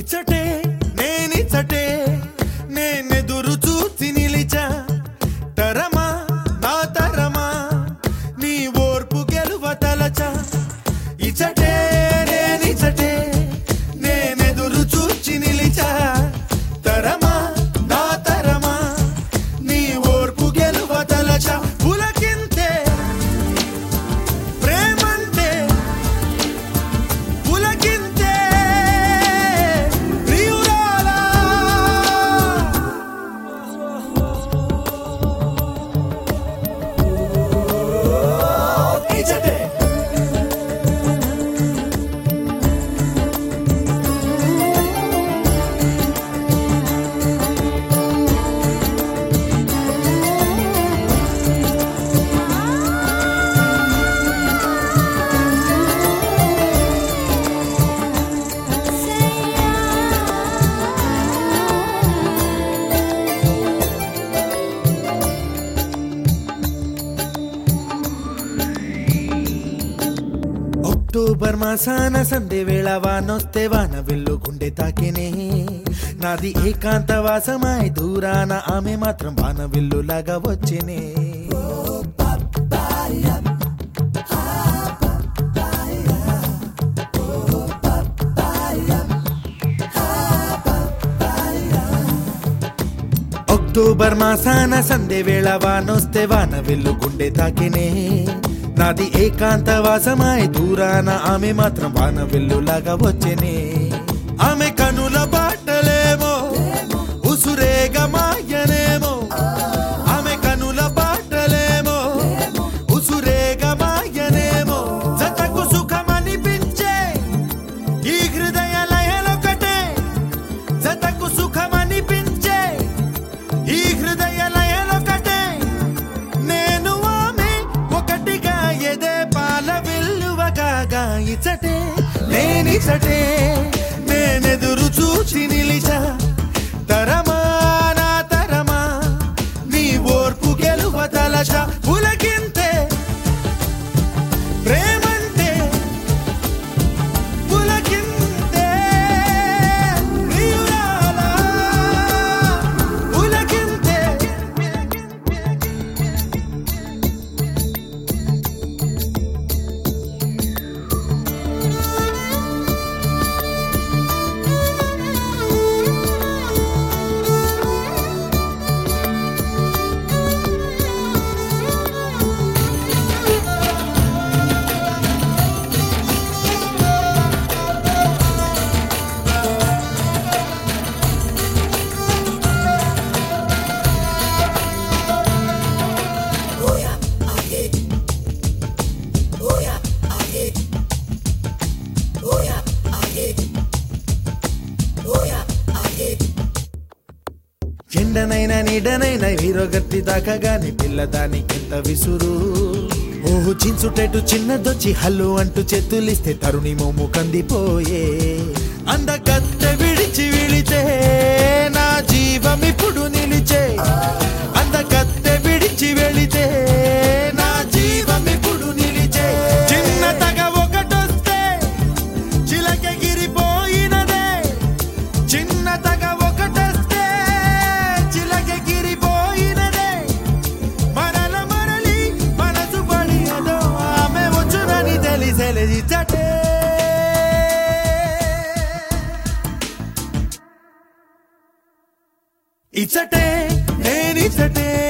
ఇచ్చటే నేనిచ్చటే నేనెదురు చూసి నిలిచా తరమా నా తరమా నీ ఓర్పు గెలువ తలచా ఇచ్చటే నేనిచ్చటే నేనెదురు చూచి నిలిచా తరమా నా తరమా నీ ఓర్పు గెలువ తలచా పులకింతే ప్రేమంటే పులకింతే ప్రియురాలా ఇచ్చటే అక్టోబర్ మాసాన సందే వేళ వానొస్తే వాన వెళ్ళు గుండె తాకినే నాది ఏకాంత వాసమాయి దూరాన ఆమె మాత్రం వాన వెల్లులాగా వచ్చినే అక్టోబర్ మాసాన సందే వేళ వానొస్తే వాన వెళ్ళు గుండె తాకినే నాది ఏకాంత వాసమాయి దూరాన ఆమె మాత్రం వాన వెల్లులాగా వచ్చేనే ఆమె కనుల బాటలేమో ఉసురేగ మాయనేమో ఆమె కనుల బాటలేమో ఉసురేగ మాయనేమో జతకు సుఖమనిపించే ఈ హృదయ లయలొకటే జతకు సుఖమనిపించే ఈ హృదయ లయలొకటే నేను ఆమె ఒకటిగా ఎదే పాల విల్లువగా ఇచ్చటే నేనిచ్చటే నేనెదురు చూచి నిలిచా తరమా నా తరమా నీ ఓర్పు గెలువ తలచ పులకింతే ప్రేమంటే పులకింతే ప్రియురాలా పులకింతే ఎండనైనా నీడనైనా వీరొగత్తి దాకాగాని పిల్లదానికింత విసురు ఓహు చించుటెటు చిన్నదొచ్చి హల్లు అంటూ చేతులిస్తే తరుణి మోము కందిపోయే అందగత్తె విడిచి విడితే నా జీవం ఇప్పుడు నిలిచే అందగత్తె విడిచి వెళితే నా జీవం ఇప్పుడు నిలిచే చిన్న తగ ఒకటొస్తే చిలకగిరిపోయినదే చిన్న తగ ఒకటొస్తే చిలకగిరిపోయినదే మరల మరలి మనసు పడి అదో ఆమె వచ్చునని తెలిసెలే ఇచ్చటే ఇచ్చటే నేనిచ్చటే